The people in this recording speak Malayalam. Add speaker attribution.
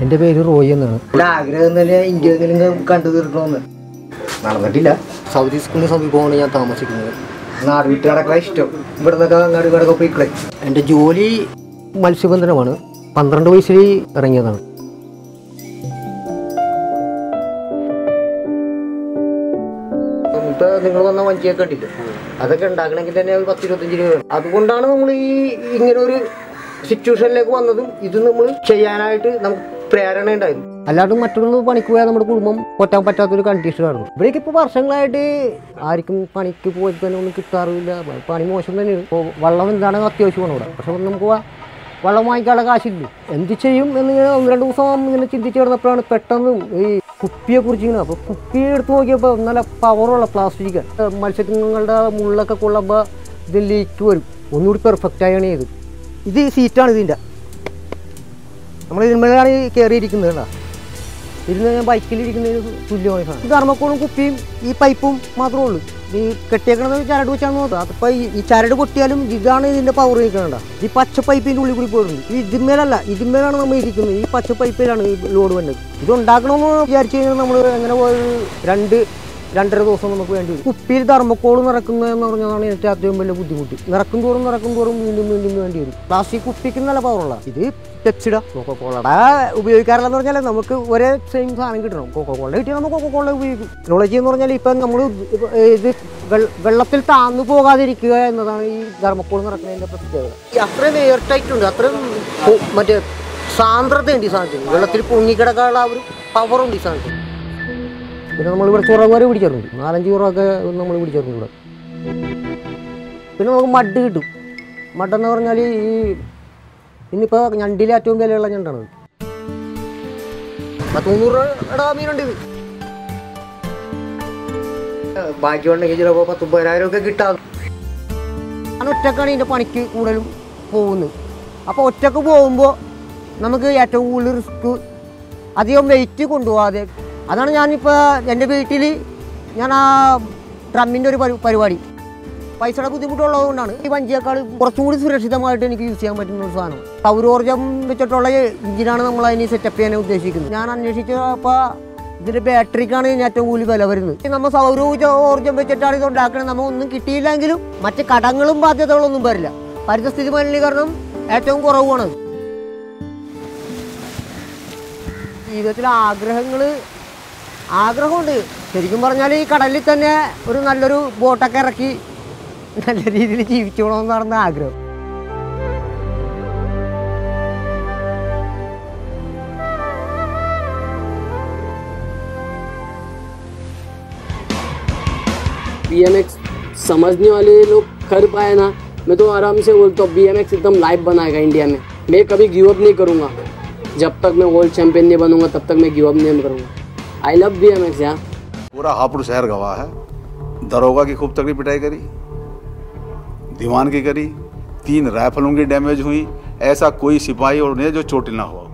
Speaker 1: എൻ്റെ പേര് റോയി എന്നാണ്
Speaker 2: എൻ്റെ ആഗ്രഹം തന്നെ ഇന്ത്യയിലെങ്കിലും കണ്ടു തീർക്കണമെന്ന് നടന്നിട്ടില്ല
Speaker 1: സൗദി സ്കൂളിന് സമീപമാണ് ഞാൻ താമസിക്കുന്നത്
Speaker 2: നാട് വിട്ട് നടക്കാൻ ഇഷ്ടം ഇവിടെ നിന്നൊക്കെ അങ്ങാട് ഇങ്ങോട്ടൊക്കെ പോയിക്കളെ
Speaker 1: എൻ്റെ ജോലി മത്സ്യബന്ധനമാണ് പന്ത്രണ്ട് വയസ്സിൽ ഇറങ്ങിയതാണ് ഇപ്പൊ നിങ്ങൾ വന്ന വഞ്ചിയൊക്കെ കണ്ടില്ലേ അതൊക്കെ ഉണ്ടാക്കണമെങ്കിൽ തന്നെ ഒരു പത്ത് ഇരുപത്തഞ്ച് രൂപ വേണം അതുകൊണ്ടാണ് നമ്മൾ ഈ ഇങ്ങനെ ഒരു സിറ്റുവേഷനിലേക്ക് വന്നതും ഇത് നമ്മൾ ചെയ്യാനായിട്ട് നമുക്ക് പ്രേരണ ഉണ്ടായിരുന്നു അല്ലാണ്ട് മറ്റൊരു പണിക്ക് പോയാൽ നമ്മുടെ കുടുംബം പൊറ്റാൻ പറ്റാത്തൊരു കണ്ടീഷനായിരുന്നു ഇവിടേക്ക് ഇപ്പോൾ വർഷങ്ങളായിട്ട് ആർക്കും പണിക്ക് പോയി തന്നെ ഒന്നും കിട്ടാറില്ല പണി മോശം തന്നെയാണ് ഇപ്പോൾ വെള്ളം എന്താണ് അത്യാവശ്യമാണ് ഇവിടെ പക്ഷെ നമുക്ക് വ- വെള്ളം വാങ്ങിക്കാനുള്ള കാശില്ല എന്ത് ചെയ്യും എന്ന് ഇങ്ങനെ ഒന്ന് രണ്ട് ദിവസം ഇങ്ങനെ ചിന്തിച്ച് കിടന്നപ്പോഴാണ് പെട്ടെന്ന് ഈ കുപ്പിയെ കുറിച്ച് ഇങ്ങനെ അപ്പോൾ കുപ്പി എടുത്ത് നോക്കിയപ്പോൾ നല്ല പവറുള്ള പ്ലാസ്റ്റിക് മത്സ്യങ്ങളുടെ മുള്ളൊക്കെ കൊള്ളുമ്പോൾ ഇത് ലീക്ക് വരും ഒന്നുകൂടി പെർഫെക്റ്റ് ആയാണ് ഇത് ഇത് സീറ്റാണ് ഇതിൻ്റെ നമ്മൾ ഇതിന്മേലാണ് ഈ കയറിയിരിക്കുന്നത് കേട്ടോ ഇരുന്ന് ഞാൻ ബൈക്കിലിരിക്കുന്നതിന് തുല്യമായ സാധനം ധർമ്മക്കോളും കുപ്പിയും ഈ പൈപ്പും മാത്രമേ ഉള്ളൂ ഈ കെട്ടിയേക്കണത് ചരട് വെച്ചാണ് നോക്കുക അതിപ്പോൾ ഈ ഈ ചരട് പൊട്ടിയാലും ഇതാണ് ഇതിൻ്റെ പവർ നിൽക്കണണ്ട ഈ പച്ച പൈപ്പിൻ്റെ ഉള്ളിൽ കൂടി പോയിട്ടുണ്ട് ഈ ഇതിന്മേലല്ല ഇതിന്മേലാണ് നമ്മൾ ഇരിക്കുന്നത് ഈ പച്ച പൈപ്പിലാണ് ഈ ലോഡ് വന്നത് ഇത് ഉണ്ടാക്കണമെന്ന് വിചാരിച്ചു കഴിഞ്ഞാൽ നമ്മൾ എങ്ങനെ പോയത് രണ്ട് രണ്ടര ദിവസം നമുക്ക് വേണ്ടി വരും കുപ്പിയിൽ ധർമ്മക്കോൾ നിറക്കുന്നത് എന്ന് പറഞ്ഞതാണ് ഏറ്റവും ഏറ്റവും വലിയ ബുദ്ധിമുട്ട് നിറക്കും തോറും നിറക്കും തോറും വീണ്ടും വീണ്ടും വേണ്ടി വരും പ്ലാസ്റ്റിക് കുപ്പിക്ക് നല്ല പവറുള്ള ഇത് പെപ്സിഡ കൊക്കോളയുടെ ഉപയോഗിക്കാറില്ലെന്ന് പറഞ്ഞാൽ നമുക്ക് ഒരേ സെയിം സാധനം കിട്ടണം കൊക്കോള കിട്ടിയാൽ നമുക്ക് കൊക്കോള ഉപയോഗിക്കും ടെക്നോളജി എന്ന് പറഞ്ഞാൽ ഇപ്പം നമ്മൾ ഇത് വെള്ള- വെള്ളത്തിൽ താന്നു പോകാതിരിക്കുക എന്നതാണ് ഈ ധർമ്മക്കോൾ നിറക്കുന്നതിൻ്റെ പ്രത്യേകത ഈ അത്രയും എയർ ടൈറ്റ് ഉണ്ട് അത്രയും പൊ- മറ്റേ സാന്ദ്രതയുണ്ട് ഈ സാധനത്തിന് വെള്ളത്തിൽ പൊങ്ങിക്കിടക്കാനുള്ള ആ ഒരു പവറുണ്ട് ഈ സാധനത്തിന് പിന്നെ നമ്മളിവിടെ ചുറക് വരെ പിടിച്ചിട്ടുണ്ട് നാലഞ്ച് ചുറകൊക്കെ നമ്മൾ പിടിച്ചിട്ടുണ്ട് ഇവിടെ പിന്നെ നമുക്ക് മഡ് കിട്ടും മഡെന്ന് പറഞ്ഞാൽ ഈ ഇന്നിപ്പോൾ ഞണ്ടിലെ ഏറ്റവും വിലയുള്ള ഞണ്ടാണ് ഇത്. പത്ത് മുന്നൂറ് രൂപയുടെ മീനുണ്ട് ഇത്
Speaker 2: ബാക്കി ഉണ്ടെങ്കിൽ ചിലപ്പോൾ പത്ത് മുപ്പതിനായിരം ഒക്കെ കിട്ടാതെ
Speaker 1: ഞാൻ ഒറ്റക്കാണ് ഇതിൻ്റെ പണിക്ക് കൂടുതലും പോകുന്നത് അപ്പോൾ ഒറ്റക്ക് പോകുമ്പോൾ നമുക്ക് ഏറ്റവും കൂടുതൽ റിസ്ക് അധികം വെയിറ്റ് കൊണ്ടുപോകാതെ അതാണ് ഞാനിപ്പോൾ എൻ്റെ വീട്ടിൽ ഞാൻ ആ ഡ്രമ്മിൻ്റെ ഒരു പരി- പരിപാടി പൈസയുടെ ബുദ്ധിമുട്ടുള്ളത് കൊണ്ടാണ് ഈ വഞ്ചിയേക്കാൾ കുറച്ചും കൂടി സുരക്ഷിതമായിട്ട് എനിക്ക് യൂസ് ചെയ്യാൻ പറ്റുന്ന ഒരു സാധനം സൗരോർജ്ജം വെച്ചിട്ടുള്ള എഞ്ചിനാണ് നമ്മൾ അതിന് സെറ്റപ്പ് ചെയ്യാൻ ഉദ്ദേശിക്കുന്നത് ഞാൻ അന്വേഷിച്ചപ്പോൾ ഇതിൻ്റെ ബാറ്ററിക്കാണ് ഇതിന് ഏറ്റവും കൂടുതൽ വില വരുന്നത് നമ്മൾ സൗരോർജ്ജ ഊർജ്ജം വെച്ചിട്ടാണ് ഇത് ഉണ്ടാക്കുന്നത് നമ്മൾ ഒന്നും കിട്ടിയില്ലെങ്കിലും മറ്റ് കടങ്ങളും ബാധ്യതകളൊന്നും വരില്ല പരിസ്ഥിതി മലിനീകരണം ഏറ്റവും കുറവാണ് ജീവിതത്തിൽ ആഗ്രഹങ്ങൾ ആഗ്രഹമുണ്ട് ശരിക്കും പറഞ്ഞാൽ ഈ കടലിൽ തന്നെ ഒരു നല്ലൊരു ബോട്ടൊക്കെ ഇറക്കി നല്ല രീതിയിൽ ജീവിച്ചോണമെന്നാണ് ആഗ്രഹം
Speaker 3: बीएमएक्स समझने वाले लोग कर पाए ना मैं तो आराम से बोलता हूँ बीएमएक्स एकदम लाइव बनाएगा इंडिया में मैं कभी गिव अप नहीं करूँगा जब तक मैं वर्ल्ड चैंपियन नहीं बनूंगा तब तक मैं गिव अप नहीं करूँगा आई लव बीएमएक्स यार
Speaker 4: पूरा हापुड़ शहर गवाह है दरोगा की खूब तगड़ी पिटाई करी दीवान की करी तीन राइफलों की डैमेज हुई ऐसा कोई सिपाही और नहीं है जो चोटिल ना हुआ